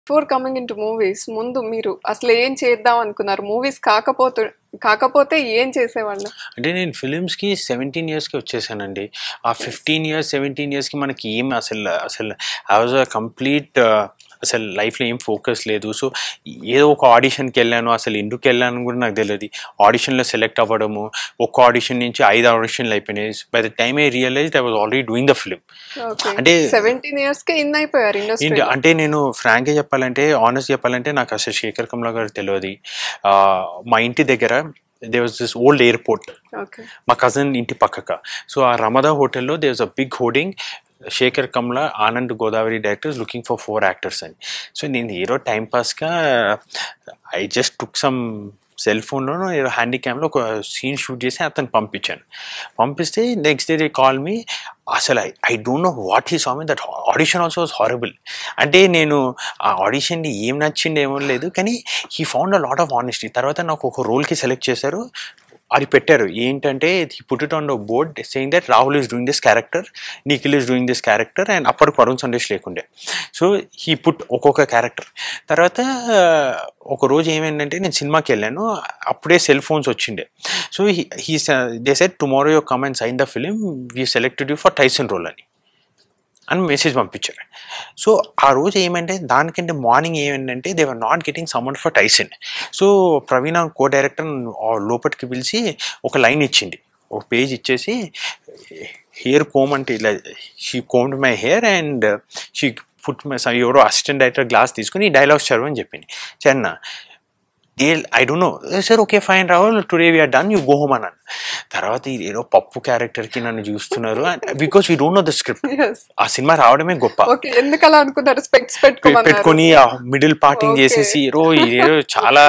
Before coming into movies ముందు మీరు అసలు ఏం చేద్దాం అనుకున్నారు మూవీస్ కాకపోతే కాకపోతే ఏం చేసేవాళ్ళు అంటే నేను ఫిలిమ్స్కి సెవెంటీన్ ఇయర్స్కి వచ్చేసానండి ఆ ఫిఫ్టీన్ ఇయర్స్ సెవెంటీన్ ఇయర్స్కి మనకి ఏం అసలు అసలు ఐ వాజ్ అ కంప్లీట్ అసలు లైఫ్లో ఏం ఫోకస్ లేదు సో ఏదో ఒక ఆడిషన్కి వెళ్ళాను అసలు ఎందుకు వెళ్ళాను కూడా నాకు తెలియదు ఆడిషన్లో సెలెక్ట్ అవ్వడము ఒక ఆడిషన్ నుంచి ఐదు ఆడిషన్లు అయిపోయినాయి by the time I realise I was already doing the film okay అంటే సెవెంటీన్ ఇయర్స్ కే ఇన్ అయిపోయారు ఇండస్ట్రీ ఏంటి అంటే నేను ఫ్రాంక్గా చెప్పాలంటే ఆనెస్ట్ చెప్పాలంటే నాకు అసలు శేఖర్ కమలా గారు తెలియదు ఆ, మా ఇంటి దగ్గర there was this old airport okay మా కజిన్ ఇంటి పక్కక సో ఆ రమదా హోటల్లో there was a big hoarding Sekhar Kammula Anand Godavari directors looking for four actors అని సో నేను ఏదో టైం పాస్గా I just took some cell ఫోన్లో ఏదో హ్యాండీ క్యామ్లో ఒక సీన్ షూట్ చేసి అతను పంపించాను పంపిస్తే next day they call me అసలు I I don't know what he saw that audition also was horrible అంటే నేను ఆ ఆడిషన్ని ఏం నచ్చింది ఏమో లేదు కానీ he found a lot of honesty తర్వాత నాకు ఒక రోల్కి సెలెక్ట్ చేశారు అది పెట్టారు ఏంటంటే he put it on the board saying that Rahul is doing this character Nikhil is doing this character and అప్పటికి వరుణ్ సందేశ్ లేకుండే సో హీ పుట్ ఒక్కొక్క క్యారెక్టర్ తర్వాత ఒక రోజు ఏమైందంటే నేను సినిమాకి వెళ్ళాను అప్పుడే సెల్ ఫోన్స్ వచ్చిండే so he they set tomorrow you come and sign the film we selected you for Tyson role అని అని మెసేజ్ పంపించారు సో ఆ రోజు ఏమంటే దానికంటే మార్నింగ్ ఏమైందంటే they were not getting someone for Tyson so Praveena co director లోపలికి పిలిచి ఒక లైన్ ఇచ్చింది ఒక పేజ్ ఇచ్చేసి హెయిర్ కోమ్ అంటే ఇలా she combed my hair and she put my ఎవరో అసిస్టెంట్ డైరెక్టర్ గ్లాస్ తీసుకుని ఈ డైలాగ్స్ చదవని చెప్పింది చెన్న ఏ I don't know sir okay fine Rahul today we are done you go home అన్నాను తర్వాత ఇది ఏదో పప్పు క్యారెక్టర్కి నన్ను చూస్తున్నారు because we don't know the script yes ఆ సినిమా రావడమే గొప్ప ఓకే ఎందుకు అలా అనుకున్నారు స్పెక్ట్స్ పె- పెట్టుకోమన్నారు పెట్టుకొని ఆ మిడిల్ పార్టింగ్ Okay. చేసేసి ఏరో ఏదో చాలా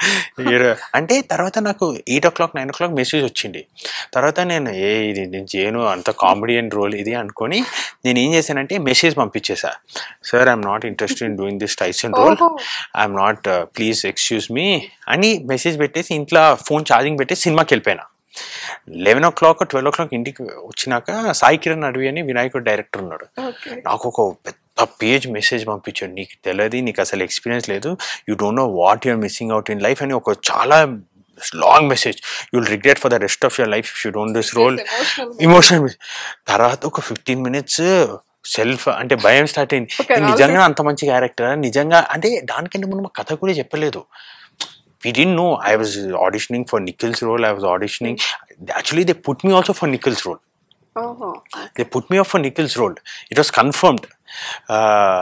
ఏరో అంటే తర్వాత నాకు eight o'clock nine o'clock message వచ్చింది తర్వాత నేను ఏ ఇది నేను చేయను అంత కామెడీ అండ్ రోల్ ఇది అనుకొని నేను ఏం చేశానంటే మెసేజ్ పంపించేసా sir I'm not interested in doing this Tyson role ఓహో I'm not please excuse me అని మెసేజ్ పెట్టేసి ఇంట్లో ఫోన్ ఛార్జింగ్ పెట్టేసి సినిమాకి వెళ్ళిపోయినా eleven o'clock twelve o'clock ఇంటికి వచ్చినాక సాయి కిరణ్ అడవి అని వినాయకుడు డైరెక్టర్ ఉన్నాడు ఓకే నాకు ఒక పెద్ద పేజ్ మెసేజ్ పంపించాడు నీకు తెలియదు నీకు అసలు ఎక్స్పీరియన్స్ లేదు you don't know what you're missing out in life అని ఒక చాలా long message you'll regret for the rest of your life you don't this role emotional emotional తర్వాత ఒక ఫిఫ్టీన్ మినిట్స్ సెల్ఫ్ అంటే భయం స్టార్ట్ అయింది Okay, ఇది నిజంగా అంత మంచి క్యారెక్టర్ నిజంగా అంటే దానికంటే ముందు మా కథ కూడా చెప్పలేదు వి డి know I was auditioning for Nikhil's role I was auditioning actually they put me also for Nikhil's role ఓహో they put me up for Nikhil's role. It was confirmed. Uh,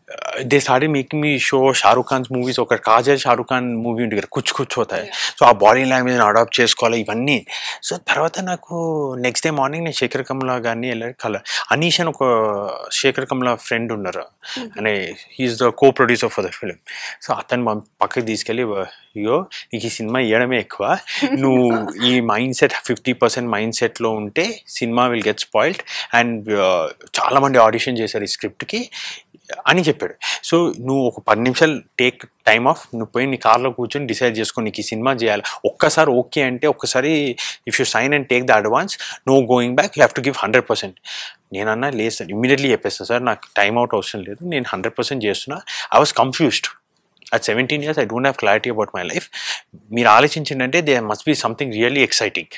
they start making me show Shahrukh Khan's movies ఒక Kajol Shahrukh Khan movie ఉంది కదా కుచ్ కుచ్ అవుతాయి so ఆ body language adapt చేసుకోవాలి ఇవన్నీ so తర్వాత నాకు నెక్స్ట్ డే మార్నింగ్ నేను శేఖర్ కమలా గారిని వెళ్ళారు కల అనీష్ అని ఒక శేఖర్ కమలా ఫ్రెండ్ ఉన్నారు అనే he's the co producer for the film so అతను పంప్- పక్కకి తీసుకెళ్ళి అయ్యో నీకు ఈ సినిమా ఇవ్వడమే ఎక్కువ నువ్వు ఈ mind set fifty percent mind సెట్లో ఉంటే సినిమా విల్ గెట్ స్పాయిల్డ్ అండ్ చాలా మంది ఆడిషన్ చేశారు ఈ స్క్రిప్ట్కి అని చెప్పాడు సో నువ్వు ఒక పది నిమిషాలు టేక్ టైమ్ ఆఫ్ నువ్వు పోయి నీ కార్లో కూర్చొని డిసైడ్ చేసుకో నీకు ఈ సినిమా చేయాలి ఒక్కసారి ఓకే అంటే ఒక్కసారి if you sign and take the advance no going back you have to give hundred percent నేనన్నా లేదు సార్ ఇమీడియట్లీ చెప్పేస్తాను సార్ నాకు టైం అవుట్ అవసరం లేదు నేను హండ్రెడ్ పర్సెంట్ చేస్తున్నా I was confused at seventeen years I don't have clarity about my life మీరు ఆలోచించిందంటే they must be something really exciting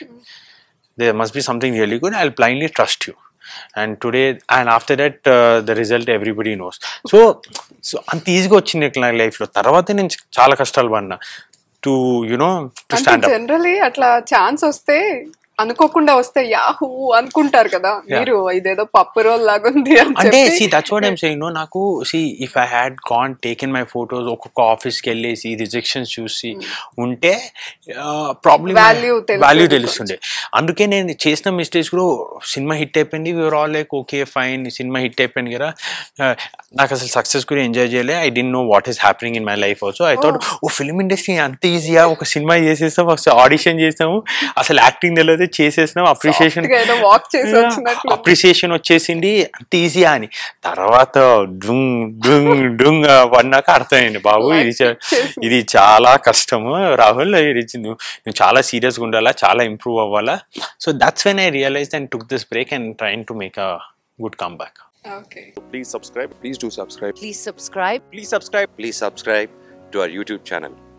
they must be something really good I blindly trust you and today and after that the result everybody knows so so అంత ఈజీగా వచ్చింది నా లైఫ్లో తర్వాత నేను చాలా కష్టాలు పడినా టు యునో టు అంటే స్టాండ్ అప్ జనరలీ అట్లా ఛాన్స్ వస్తే అనుకోకుండా వస్తే యాహూ అనుకుంటారు కదా మీరు ఇదేదో పప్పు రోల్ లాగుంది అని అంటే సి చెప్పి that's what I'm saying no నాకు see if I had gone taken my photos ఒక్కొక్క ఆఫీస్కి వెళ్ళేసి రిజెక్షన్స్ చూసి ఉంటే ప్రాబ్లమ్ Value తెలిసేది వాల్యూ కొంచెం. తెలుస్తుండే అందుకే నేను చేసిన మిస్టేక్స్ కూడా సినిమా హిట్ అయిపోయింది we're all like okay fine cinema hit అయిపోయింది కదా Uh, నాకు అసలు సక్సెస్ కూడా ఎంజాయ్ చేయలే I don't know what is happening in my life also I thought oh film industry అంత ఈజీగా ఒక సినిమా చేసేస్తాం ఫస్ట్ ఆడిషన్ చేస్తాము అసలు యాక్టింగ్ తెలియదు చేసేసినాం అప్రిషియేషన్ Soft గా ఏదో walk చేసి వచ్చినట్లు. అప్రిసియేషన్ వచ్చేసింది అంత ఈజీ అని తర్వాత డుంగ్ డుంగ్ డుంగ్ పడినాక అర్థమైంది బాబు ఇది చా- చేసింది. ఇది చాలా కష్టము రాహుల్ ఇది నువ్వు నువ్వు చాలా సీరియస్గా ఉండాలా చాలా ఇంప్రూవ్ అవ్వాలా so that's when I realize and took this break and train to make a good come back okay Please subscribe. Please do subscribe. Please subscribe. Please subscribe. Please subscribe to our YouTube channel.